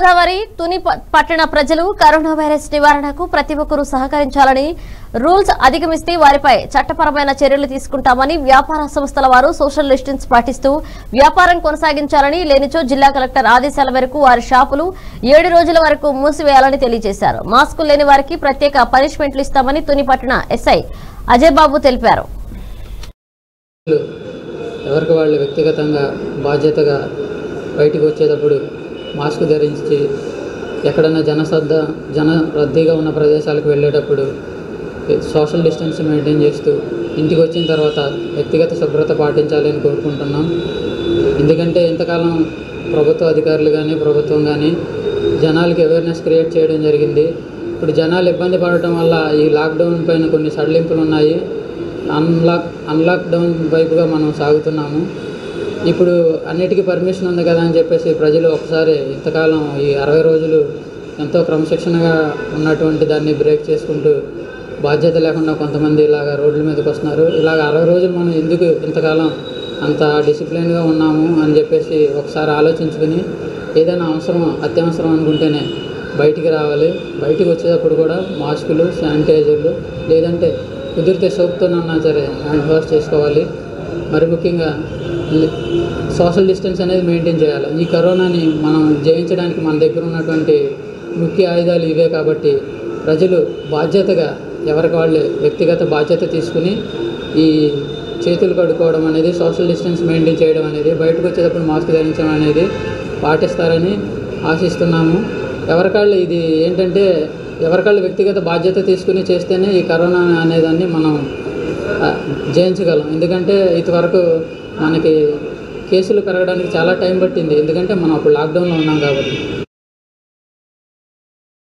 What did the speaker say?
గోదావరి తుని ప- పట్టణ ప్రజలు కరోనా వైరస్ నివారణకు ప్రతి ఒక్కరూ సహకరించాలని రూల్స్ అధిగమిస్తే వారిపై చట్టపరమైన చర్యలు తీసుకుంటామని వ్యాపార సంస్థల వారు సోషల్ డిస్టెన్స్ పాటిస్తూ వ్యాపారం కొనసాగించాలని లేనిచో జిల్లా కలెక్టర్ ఆదేశాల మేరకు వారి షాపులు ఏడు రోజుల వరకు మూసివేయాలని తెలియజేశారు మాస్కులు లేని వారికి ప్రత్యేక పనిష్మెంట్లు ఇస్తామని తుని పట్టణ ఎస్ఐ అజయ్ బాబు తెలిపారు ఎవరికి వాళ్ళు వ్యక్తిగతంగా బాధ్యతగా బయటికి వచ్చేటప్పుడు మాస్క్ ధరించి ఎక్కడన్నా జనసద్ద జన రద్దీగా ఉన్న ప్రదేశాలకు వెళ్ళేటప్పుడు సోషల్ డిస్టెన్స్ మెయింటైన్ చేస్తూ ఇంటికి వచ్చిన తర్వాత వ్యక్తిగత శుభ్రత పాటించాలి అని కోరుకుంటున్నాం ఎందుకంటే ఇంతకాలం ప్రభుత్వ అధికారులు కానీ ప్రభుత్వం కానీ జనాలకి అవేర్నెస్ క్రియేట్ చేయడం జరిగింది ఇప్పుడు జనాలు ఇబ్బంది పడటం వల్ల ఈ లాక్డౌన్ పైన కొన్ని సడలింపులు ఉన్నాయి అన్లాక్ అన్లాక్ డౌన్ వైపుగా మనం సాగుతున్నాము ఇప్పుడు అన్నిటికీ పర్మిషన్ ఉంది కదా అని చెప్పేసి ప్రజలు ఒకసారి ఇంతకాలం ఈ అరవై రోజులు ఎంతో క్రమశిక్షణగా ఉన్నటువంటి దాన్ని బ్రేక్ చేసుకుంటూ బాధ్యత లేకుండా కొంతమంది ఇలాగ రోడ్ల మీదకి వస్తున్నారు ఇలాగ అరవై రోజులు మనం ఎందుకు ఇంతకాలం అంత డిసిప్లిన్గా ఉన్నాము అని చెప్పేసి ఒకసారి ఆలోచించుకుని ఏదైనా అవసరం అత్యవసరం అనుకుంటేనే బయటికి రావాలి బయటికి వచ్చేటప్పుడు కూడా మాస్కులు శానిటైజర్లు లేదంటే కుదిరితే సోప్తోనన్నా సరే హ్యాండ్ వాష్ చేసుకోవాలి మరి ముఖ్యంగా లి- సోషల్ డిస్టెన్స్ అనేది మెయింటైన్ చేయాలి ఈ కరోనాని మనం జయించడానికి మన దగ్గర ఉన్నటువంటి ముఖ్య ఆయుధాలు ఇవే కాబట్టి ప్రజలు బాధ్యతగా ఎవరికి వాళ్ళు వ్యక్తిగత బాధ్యత తీసుకుని ఈ చేతులు కడుక్కోవడం అనేది సోషల్ డిస్టెన్స్ మెయింటైన్ చేయడం అనేది బయటకు వచ్చేటప్పుడు మాస్క్ ధరించడం అనేది పాటిస్తారని ఆశిస్తున్నాము ఎవరికాళ్ళు ఇది ఏంటంటే ఎవరికాళ్ళు వ్యక్తిగత బాధ్యత తీసుకుని చేస్తేనే ఈ కరోనా అనేదాన్ని మనం ఆ, జయించగలం ఎందుకంటే ఇంతవరకు మనకి కేసులు పెరగడానికి చాలా టైం పట్టింది ఎందుకంటే మనం అప్పుడు లాక్డౌన్లో ఉన్నాం కాబట్టి